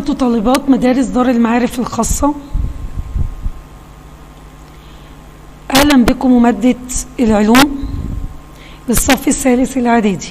وطالبات مدارس دار المعارف الخاصة أهلا بكم مادة العلوم للصف الثالث الإعدادي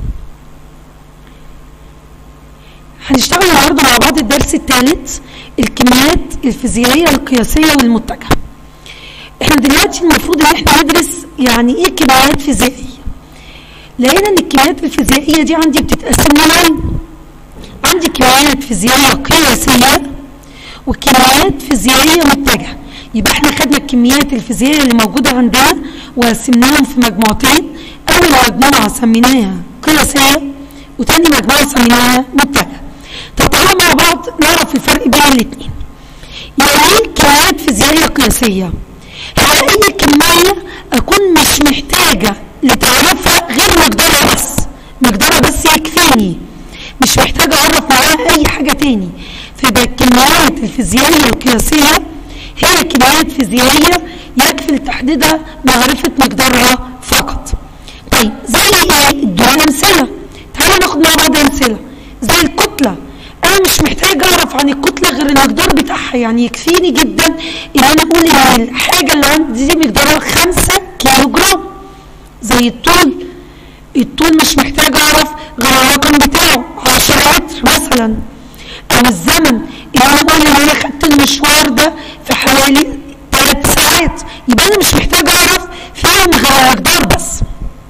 هنشتغل النهارده مع بعض الدرس الثالث الكميات الفيزيائية القياسية والمتجهة احنا دلوقتي المفروض ان احنا ندرس يعني ايه كميات فيزيائية لقينا ان الكميات الفيزيائية دي عندي بتتقسم لنوعين عندي كميات فيزيائية قياسية وكميات فيزيائية متجهة يبقى احنا خدنا الكميات الفيزيائية اللي موجودة عندنا وقسمناهم في مجموعتين أول مجموعة سميناها قياسية وتاني مجموعة سميناها متجهة طب تعالوا مع بعض نعرف الفرق بين الاثنين يعني ايه كميات فيزيائية قياسية؟ هي أي كمية أكون مش محتاجة لتعرفها غير مقدارها بس مقدارها بس يكفيني مش محتاجة أعرف معاها أي حاجة تاني فيبقى الكميات الفيزيائية القياسية هي كميات فيزيائية يكفي لتحديدها معرفة مقدارها فقط طيب زي ايه؟ ادونا أمثلة تعالوا ناخد مع بعض أمثلة زي الكتلة أنا مش محتاج أعرف عن الكتلة غير المقدار بتاعها يعني يكفيني جدا إن أنا أقول إن الحاجة اللي عندي دي مقدارها 5 كيلو جرام زي الطول الطول مش محتاج أعرف غير الرقم بتاعه 10 متر مثلا أو الزمن إن أنا أقول إن أنا خدت المشوار ده في حوالي 3 ساعات يبقى أنا مش محتاج أعرف فيهم غير المقدار بس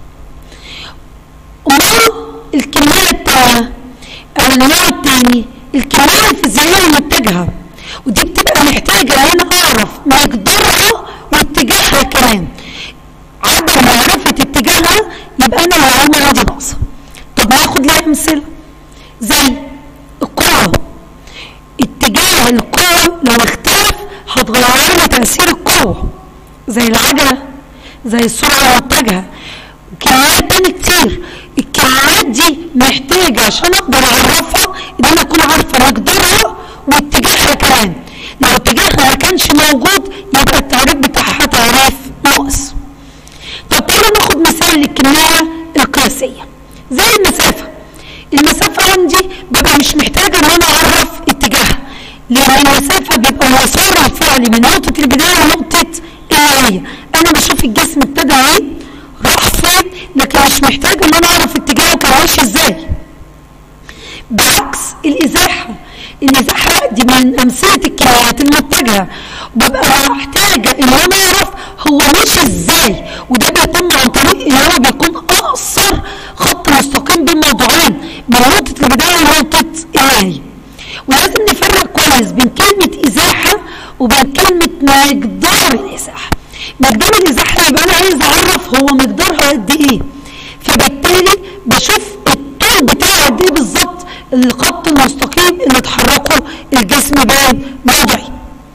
أمال الكمية التانية أو النوع التاني الكمية الفيزيائية المتجهة ودي بتبقى محتاجة إن أنا أعرف مقدارها واتجاهها كمان عدم معرفة اتجاهها يبقى أنا المعلومة عندي ناقصة طب ناخد لها أمثلة زي القوة اتجاه القوة لو اختلف هتغير لي تأثير القوة زي العجلة زي السرعة المتجهة وكميات تاني كتير الكميات دي محتاجة عشان اقدر اعرفها ان انا اكون عارفة مقدارها واتجاهها كمان لو اتجاهها ما كانش موجود يبقى التعريف بتاعها تعريف ناقص طب تعالوا ناخد مثال للكمية القياسية زي المسافة المسافة عندي ببقى مش محتاجة ان انا اعرف اتجاهها لان المسافة بيبقى المسار الفعلي من نقطة البداية لنقطة النهاية انا بشوف الجسم ابتدى ايه راح فين لكن مش محتاج ان انا اعرف اتجاهه كان ماشي ازاي بعكس الازاحه الازاحه دي من امثله الكميات المتجهه ببقى محتاجه ان انا اعرف هو ماشي ازاي وده بيتم عن طريق ان هو بيكون اقصر خط مستقيم بين موضوعين من نقطه البدايه لنقطه النهايه ولازم نفرق كويس بين كلمه ازاحه وبين كلمه مقدار الازاحه مقدار الازاحه يبقى انا عايز اعرف هو مقدارها قد ايه فبالتالي بشوف الطول بتاعه قد ايه بالظبط الخط المستقيم اللي اتحركه الجسم بين موضعي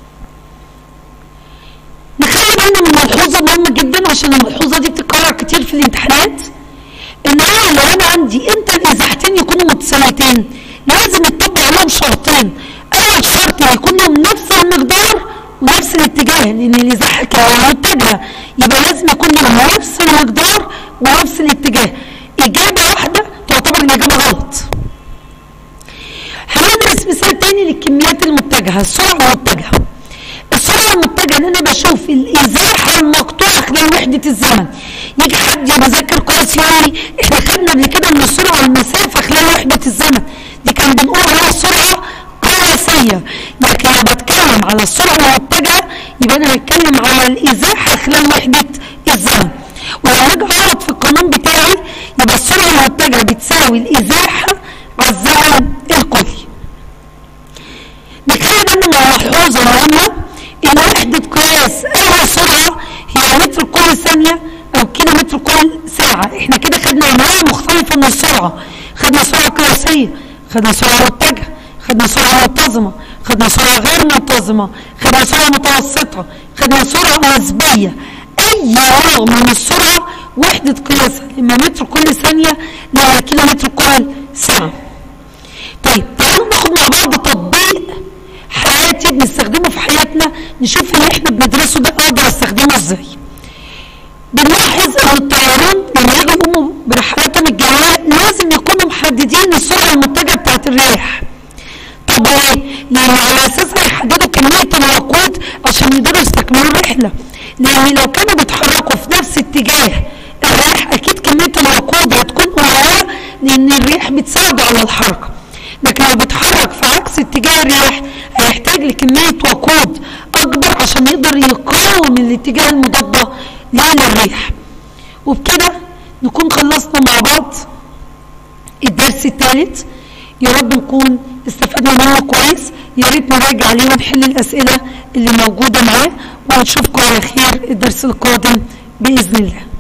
نخلي بالنا من ملحوظه مهمه جدا عشان الملحوظه دي بتتكرر كتير في الامتحانات ان انا لو انا عندي امتى الازاحتين يكونوا متساويتين لازم يطبق عليهم شرطين اول شرط يكون لهم نفس المقدار ونفس الاتجاه لان الازاحه كمان متجهه يبقى لازم يكون لهم نفس المقدار ونفس الاتجاه اجابه واحده تعتبر الاجابه غلط هندرس مثال تاني للكميات المتجهه السرعه المتجهه السرعه المتجهه ان انا بشوف الازاحه المقطوعه خلال وحده الزمن يجي حد يذاكر كويس يقول لي احنا خدنا قبل كده ان السرعه والمسافه خلال وحده الزمن دي كان بنقول عليها سرعه قياسيه لكن لو بتكلم على السرعه المتجهه يبقى انا بتكلم على الازاحه خلال وحده الزمن ولما اجي اعرض في القانون بتاعي يبقى السرعه المتجهه بتساوي الازاحه على الزمن الكلي نخلي بالنا من ملحوظه مهمه ان وحده قياس اي سرعه هي متر كل ثانيه او كيلو متر كل ساعه احنا كده خدنا انواع مختلفه من السرعه خدنا سرعه قياسيه خدنا سرعه متجهه خدنا سرعه منتظمه خدنا سرعه غير منتظمه خدنا سرعه متوسطه خدنا سرعه نسبيه اي نوع من السرعه وحده قياسها اما متر كل ثانيه لا كيلو متر كل ساعه طيب تعالوا ناخد مع بعض تطبيق حياتي بنستخدمه في حياتنا نشوف اللي احنا بندرسه ده اقدر استخدمه ازاي بنلاحظ ان الطيران لما يجوا يقوموا برحلاتهم الجويه لازم يكونوا محددين السرعه المتجهه بتاعت الرياح طب ليه؟ لان على اساس هيحددوا كميه الوقود عشان يقدروا يستكملوا الرحله لان لو كانوا بيتحركوا في نفس اتجاه الريح اكيد كميه الوقود هتكون قليله لان الريح بتساعد على الحركه لكن لو بيتحرك في عكس اتجاه الرياح هيحتاج لكميه وقود اكبر عشان يقدر يقاوم الاتجاه المضاد للريح وبكده نكون خلصنا مع بعض الدرس الثالث يا رب نكون استفدنا منه كويس يا ريت نراجع عليه ونحل الاسئله اللي موجوده معاه ونشوفكم على خير الدرس القادم باذن الله